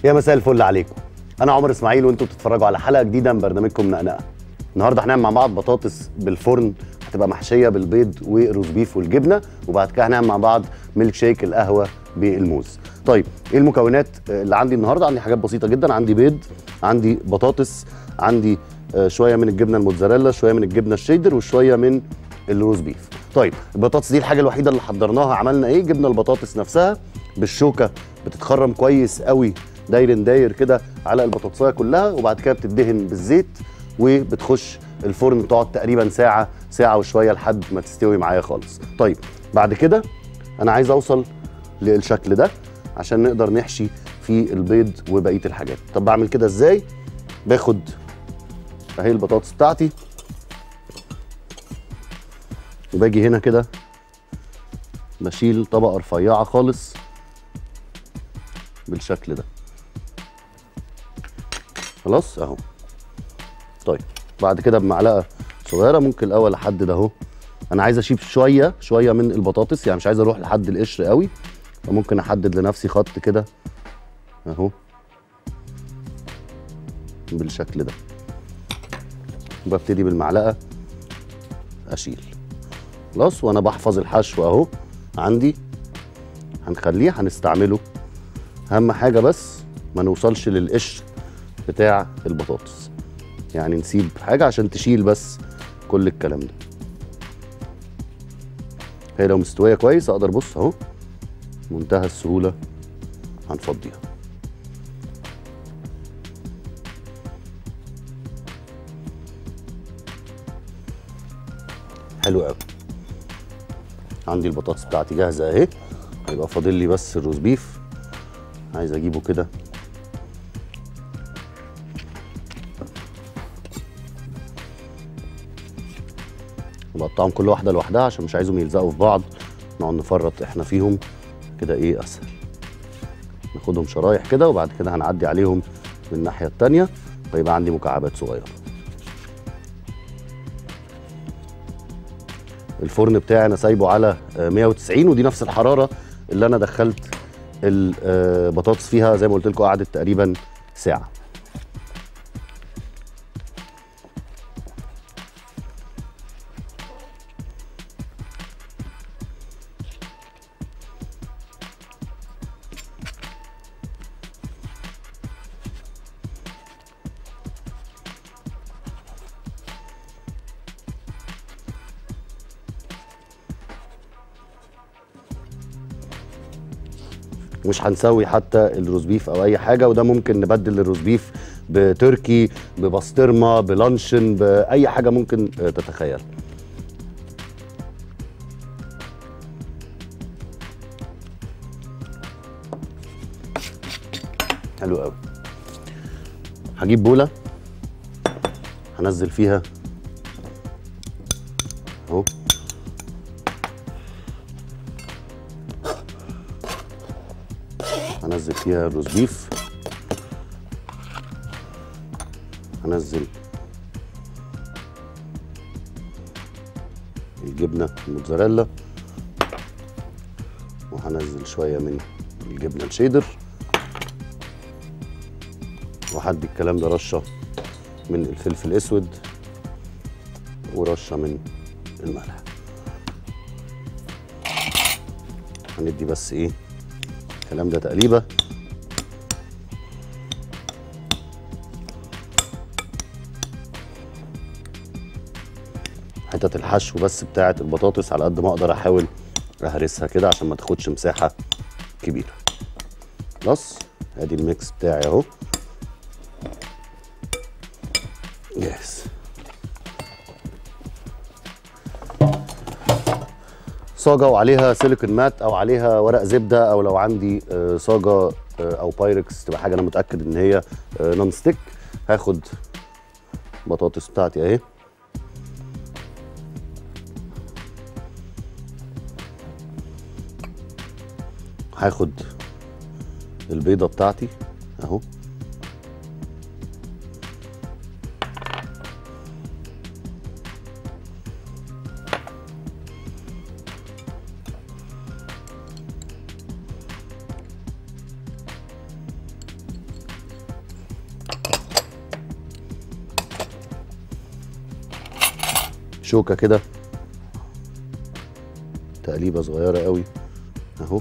يا مساء الفل عليكم انا عمر اسماعيل وانتوا بتتفرجوا على حلقه جديده من برنامجكم نقنقه النهارده هنعمل مع بعض بطاطس بالفرن هتبقى محشيه بالبيض والروز بيف والجبنه وبعد كده هنعمل مع بعض ميلك شيك القهوه بالموز طيب ايه المكونات اللي عندي النهارده عندي حاجات بسيطه جدا عندي بيض عندي بطاطس عندي آه، شويه من الجبنه الموتزاريلا شويه من الجبنه الشيدر وشويه من الروز بيف طيب البطاطس دي الحاجه الوحيده اللي حضرناها عملنا ايه جبنا البطاطس نفسها بالشوكه بتتخرم كويس قوي داير داير كده على البطاطسايه كلها وبعد كده بتدهن بالزيت وبتخش الفرن تقعد تقريبا ساعه ساعه وشويه لحد ما تستوي معايا خالص طيب بعد كده انا عايز اوصل للشكل ده عشان نقدر نحشي فيه البيض وبقيه الحاجات طب بعمل كده ازاي باخد اهي البطاطس بتاعتي وباجي هنا كده بشيل طبقه رفيعه خالص بالشكل ده خلاص اهو طيب بعد كده بمعلقه صغيره ممكن الاول احدد اهو انا عايز اشيل شويه شويه من البطاطس يعني مش عايز اروح لحد القشر قوي فممكن احدد لنفسي خط كده اهو بالشكل ده وببتدي بالمعلقه اشيل خلاص وانا بحفظ الحشو اهو عندي هنخليه هنستعمله اهم حاجه بس ما نوصلش للقشر بتاع البطاطس يعني نسيب حاجه عشان تشيل بس كل الكلام ده هي لو مستويه كويس اقدر بص اهو منتهى السهوله هنفضيها حلو قوي عندي البطاطس بتاعتي جاهزه اهي هيبقى فاضل لي بس الروز بيف عايز اجيبه كده بقطعهم كل واحده لوحدها عشان مش عايزهم يلزقوا في بعض نقعد نفرط احنا فيهم كده ايه اسهل ناخدهم شرايح كده وبعد كده هنعدي عليهم من الناحيه التانيه ويبقى عندي مكعبات صغيره الفرن بتاعي انا سايبه على آه، 190 ودي نفس الحراره اللي انا دخلت البطاطس فيها زي ما قلت لكم قعدت تقريبا ساعه مش هنسوي حتى الروز بيف او اي حاجه وده ممكن نبدل الروز بيف بتركي ببسطرمه بلانشن باي حاجه ممكن آه، تتخيل حلو قوي هجيب بوله هنزل فيها اهو هنزل فيها الروز بيف هنزل الجبنه الموتزاريلا وهنزل شويه من الجبنه الشيدر وهدي الكلام ده رشه من الفلفل الاسود ورشه من الملح هندي بس ايه الكلام ده تقليبه حتت الحشو بس بتاعه البطاطس على قد ما اقدر احاول اهرسها كده عشان ما تاخدش مساحه كبيره خلاص ادي الميكس بتاعي اهو جاهز صاجه وعليها سيليكون مات او عليها ورق زبده او لو عندي آه، صاجه آه، او بايركس تبقى حاجه انا متاكد ان هي آه، نون ستيك هاخد بطاطس بتاعتي اهي هاخد البيضه بتاعتي اهو شوكه كده تقليبه صغيره قوي اهو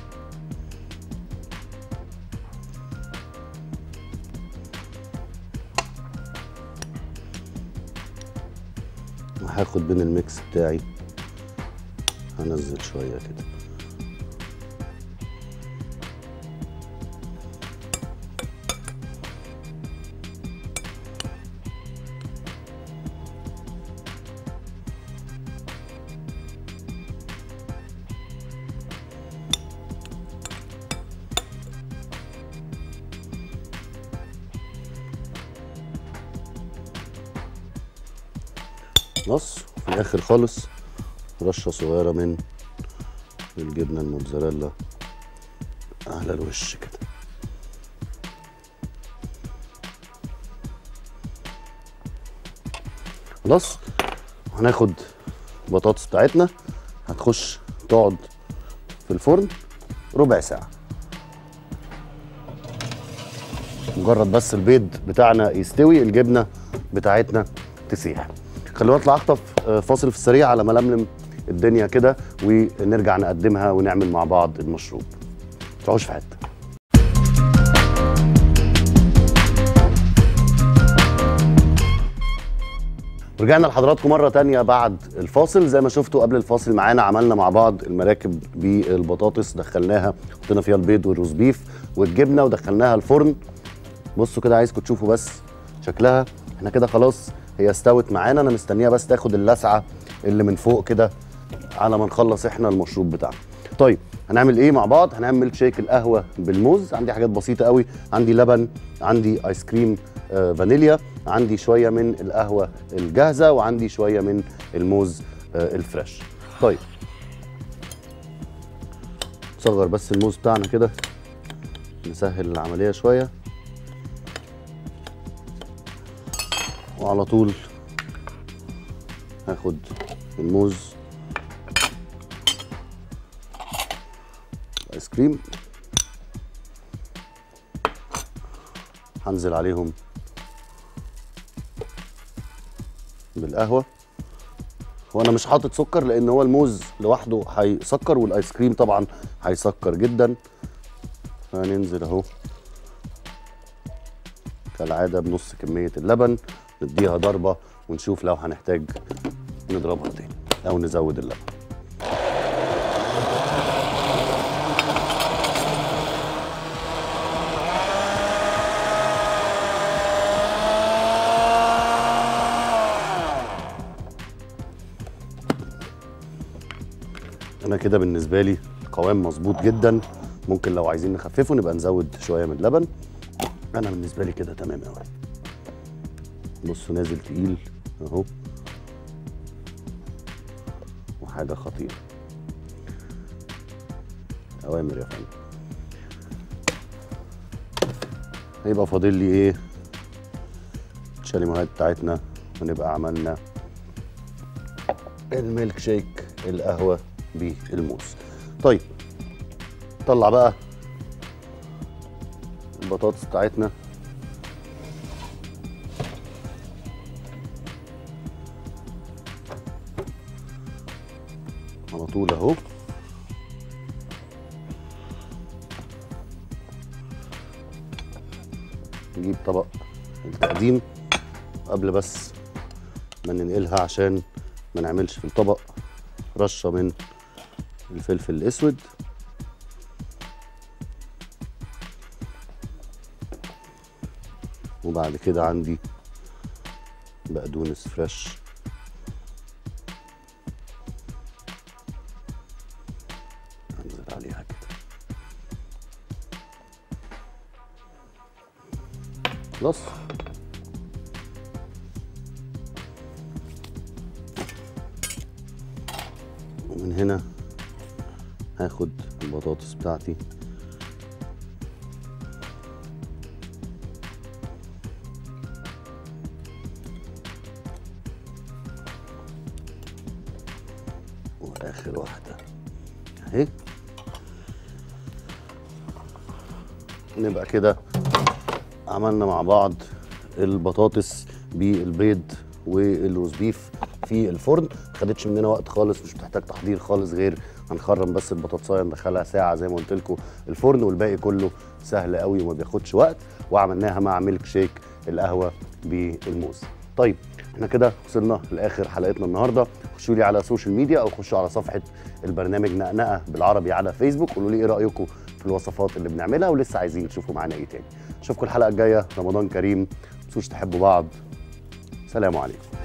وهاخد من الميكس بتاعي هنزل شويه كده بص في الاخر خالص رشه صغيره من الجبنه الموتزاريلا على الوش كده خلاص هناخد البطاطس بتاعتنا هتخش تقعد في الفرن ربع ساعه مجرد بس البيض بتاعنا يستوي الجبنه بتاعتنا تسيح خلونا نطلع اخطف آه، فاصل في السريع على ما لملم الدنيا كده ونرجع نقدمها ونعمل مع بعض المشروب تروحوش في حته رجعنا لحضراتكم مرة تانية بعد الفاصل زي ما شفتوا قبل الفاصل معانا عملنا مع بعض المراكب بالبطاطس دخلناها حطينا فيها البيض والروز بيف والجبنة ودخلناها الفرن بصوا كده عايزكم تشوفوا بس شكلها احنا كده خلاص هي استوت معانا انا مستنيها بس تاخد اللسعة اللي من فوق كده على ما نخلص احنا المشروب بتاعنا طيب هنعمل ايه مع بعض هنعمل ميلك شيك القهوه بالموز عندي حاجات بسيطه قوي عندي لبن عندي ايس كريم آه فانيليا عندي شويه من القهوه الجاهزه وعندي شويه من الموز آه الفريش طيب نصغر بس الموز بتاعنا كده نسهل العمليه شويه وعلى طول هاخد الموز ايس كريم هنزل عليهم بالقهوه وانا مش حاطط سكر لان هو الموز لوحده هيسكر والايس كريم طبعا هيسكر جدا هننزل اهو كالعاده بنص كميه اللبن نديها ضربه ونشوف لو هنحتاج نضربها تاني او نزود اللبن انا كده بالنسبه لي القوام مظبوط جدا ممكن لو عايزين نخففه نبقى نزود شويه من اللبن انا بالنسبه لي كده تمام قوي بصوا نازل تقيل اهو وحاجه خطيره اوامر يا فندم هيبقى فاضل لي ايه الشاليموهات بتاعتنا ونبقى عملنا الميلك شيك القهوه بالموز طيب طلع بقى البطاطس بتاعتنا على طول اهو نجيب طبق التقديم قبل بس ما ننقلها عشان ما نعملش في الطبق رشه من الفلفل الاسود وبعد كده عندي بقدونس فريش هنزل عليها كده خلاص ومن هنا هاخد البطاطس بتاعتي واخر واحده اهي نبقى كده عملنا مع بعض البطاطس بالبيض والروز بيف في الفرن ما خدتش مننا وقت خالص مش بتحتاج تحضير خالص غير هنخرم بس البطاطسايه ندخلها ساعه زي ما قلت لكم الفرن والباقي كله سهل قوي وما بياخدش وقت وعملناها مع ميلك شيك القهوه بالموز طيب احنا كده وصلنا لاخر حلقتنا النهارده خشوا لي على السوشيال ميديا او خشوا على صفحه البرنامج نقنقه بالعربي على فيسبوك قولوا لي ايه رايكم في الوصفات اللي بنعملها ولسه عايزين تشوفوا معانا ايه تاني اشوفكم الحلقه الجايه رمضان كريم ما تنسوش تحبوا بعض سلام عليكم